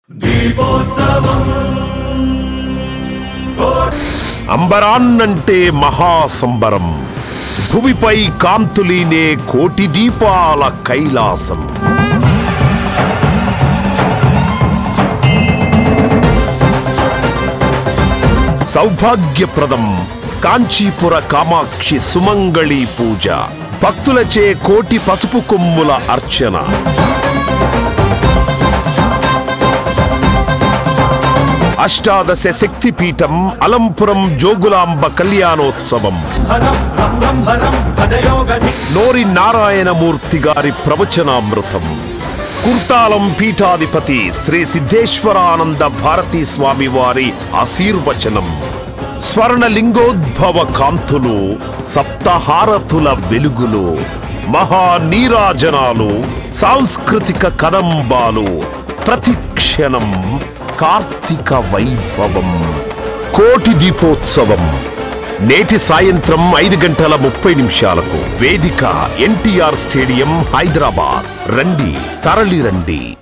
అంబరాన్నంటే మహాసంబరం భువిపై కాంతులీనే కోటి దీపాల కైలాసం సౌభాగ్యప్రదం కాంచీపుర కామాక్షి సుమంగళి పూజ భక్తులచే కోటి పసుపు కొమ్ముల అర్చన అష్టాదశ శక్తిపీఠం అలంపురం జోగులాంబ కళ్యాణోత్సవం నోరి నారాయణమూర్తి గారి ప్రవచనామృతం కుర్తాలం పీఠాధిపతి శ్రీ సిద్ధేశ్వరానంద భారతీ స్వామి వారి ఆశీర్వచనం స్వర్ణలింగోద్భవ కాంతులు సప్తహారతుల వెలుగులు మహా నీరాజనాలు సాంస్కృతిక కదంబాలు ప్రతిక్షణం కార్తీక వైభవం కోటి దీపోత్సవం నేటి సాయంత్రం ఐదు గంటల ముప్పై నిమిషాలకు వేదిక ఎన్టీఆర్ స్టేడియం హైదరాబాద్ రండి తరలి రండి